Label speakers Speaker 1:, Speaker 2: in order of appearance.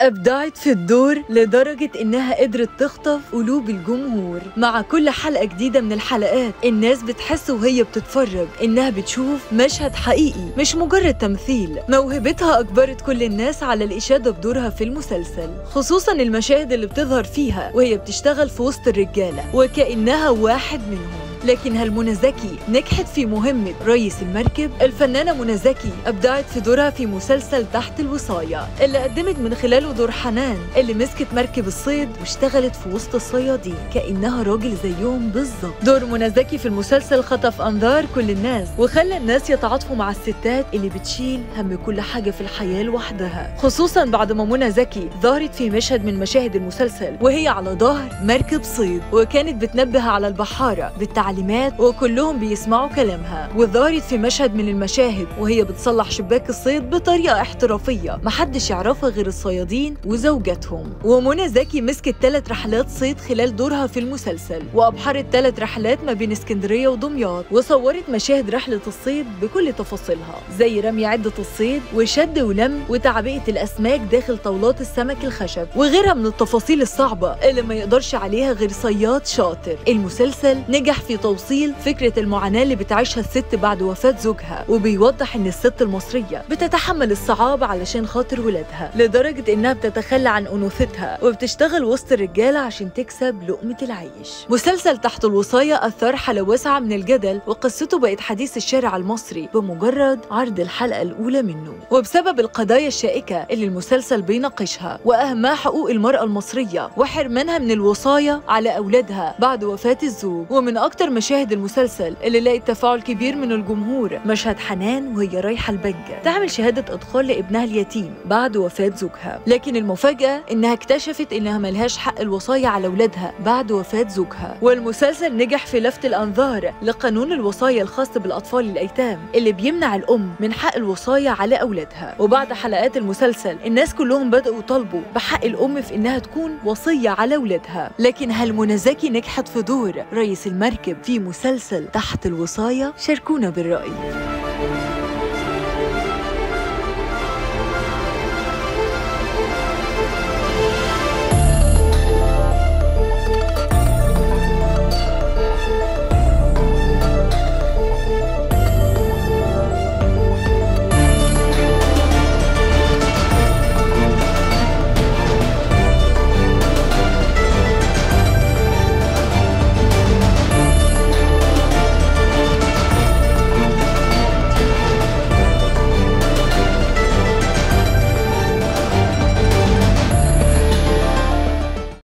Speaker 1: أبدعت في الدور لدرجة إنها قدرت تخطف قلوب الجمهور مع كل حلقة جديدة من الحلقات الناس بتحس وهي بتتفرج إنها بتشوف مشهد حقيقي مش مجرد تمثيل موهبتها أجبرت كل الناس على الإشادة بدورها في المسلسل خصوصا المشاهد اللي بتظهر فيها وهي بتشتغل في وسط الرجالة وكأنها واحد منهم لكن هل منى زكي نجحت في مهمة رئيس المركب؟ الفنانة منى زكي أبدعت في دورها في مسلسل تحت الوصاية اللي قدمت من خلاله دور حنان اللي مسكت مركب الصيد واشتغلت في وسط الصيادين كأنها راجل زيهم بالظبط دور منى زكي في المسلسل خطف أنظار كل الناس وخلى الناس يتعاطفوا مع الستات اللي بتشيل هم كل حاجة في الحياة لوحدها خصوصا بعد ما منى زكي ظهرت في مشهد من مشاهد المسلسل وهي على ظهر مركب صيد وكانت بتنبه على البحارة بالتعليمات وكلهم بيسمعوا كلامها وظهرت في مشهد من المشاهد وهي بتصلح شباك الصيد بطريقة احترافية محدش يعرفها غير الصيادين وزوجاتهم ومنى زكي مسكت ثلاث رحلات صيد خلال دورها في المسلسل وأبحرت ثلاث رحلات ما بين اسكندرية ودمياط وصورت مشاهد رحلة الصيد بكل تفاصيلها زي رمي عدة الصيد وشد ولم وتعبئة الأسماك داخل طاولات السمك الخشب وغيرها من التفاصيل الصعبة اللي ما يقدرش عليها غير صياد شاطر المسلسل نجح في توصيل فكرة المعاناة اللي بتعيشها الست بعد وفاة زوجها وبيوضح إن الست المصرية بتتحمل الصعاب علشان خاطر ولادها لدرجة إنها بتتخلى عن أنوثتها وبتشتغل وسط الرجالة عشان تكسب لقمة العيش مسلسل تحت الوصاية أثار حالة واسعة من الجدل وقصته بقت حديث الشارع المصري بمجرد عرض الحلقة الأولى منه وبسبب القضايا الشائكة اللي المسلسل بيناقشها وأهمها حقوق المرأة المصرية وحرمانها من الوصاية على أولادها بعد وفاة الزوج ومن أكتر مشاهد المسلسل اللي لقت تفاعل كبير من الجمهور مشهد حنان وهي رايحة البنك تعمل شهادة إدخال لابنها اليتيم بعد وفاة زوجها لكن المفاجأة إنها اكتشفت إنها ملهاش حق الوصاية على أولادها بعد وفاة زوجها والمسلسل نجح في لفت الأنظار لقانون الوصاية الخاص بالأطفال الأيتام اللي بيمنع الأم من حق الوصاية على أولادها وبعد حلقات المسلسل الناس كلهم بدأوا يطالبوا بحق الأم في إنها تكون وصية على أولادها لكن هل منى زكي نجحت في دور رئيس المركب في مسلسل تحت الوصاية؟ شاركونا بالرأي